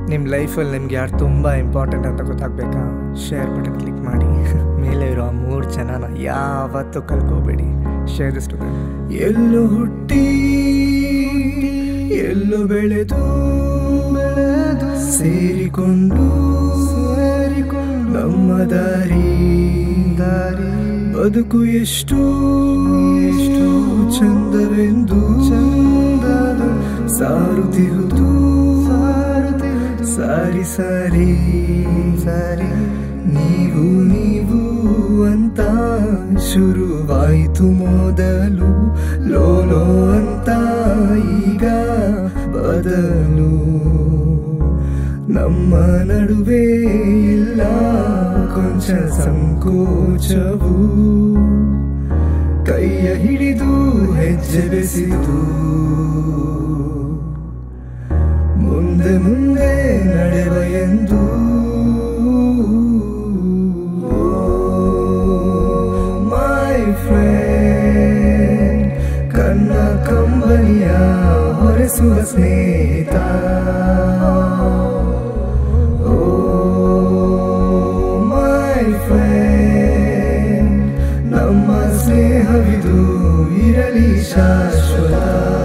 ನಿಮ್ಮ ಲೈಫಲ್ಲಿ ನಿಮ್ಗೆ ಯಾರು ತುಂಬ ಇಂಪಾರ್ಟೆಂಟ್ ಅಂತ ಗೊತ್ತಾಗಬೇಕಾ ಶೇರ್ ಬಟನ್ ಕ್ಲಿಕ್ ಮಾಡಿ ಮೇಲೆ ಇರೋ ಆ ಮೂರು ಜನನ ಯಾವತ್ತೂ ಕಲ್ಕೋಬೇಡಿ ಶೇರ್ ದಿಸ್ ಟು ಎಲ್ಲೋ ಹುಟ್ಟಿ ಎಲ್ಲೋ ಬೆಳೆದು ಬೆಳೆದು ಸೇರಿಕೊಂಡು ಸೇರಿಕೊಂಡು ನಮ್ಮ ದಾರಿ ದಾರಿ ಬದುಕು ಎಷ್ಟು ಎಷ್ಟು ಚಂದವೆಂದು ಚಂದದ ಸಾರುತ್ತಿರುವುದು ಸಾರುತ್ತಿರುವುದು ಸಾರಿ ಸಾರಿ ಸಾರಿ ನೀವು ನೀವು ಅಂತ ಶುರುವಾಯಿತು ಮೊದಲು ಲೋಲೋ ಅಂತ ಈಗ ಬದಲು ನಮ್ಮ ನಡುವೆ ಇಲ್ಲ ಕೊಂಚ ಸಂಕೋಚವು ಕೈಯ ಹಿಡಿದು ಹೆಜ್ಜೆ ಬೆಸೆದು ಮುಂದೆ ಮುಂದೆ ನಡೆವ ಎಂದು ಮೈ ಫ್ರೆಂಡ್ ಕನ್ನ ಕಂಬನಿಯ ಹೊರೆಸುವ ಸ್ನೇಹಿತ ಓ ಮೈ ಫ್ರೆಂಡ್ ನಮ್ಮ ಸ್ನೇಹವಿದು ಇರಲಿ ಶಾಶ್ವತ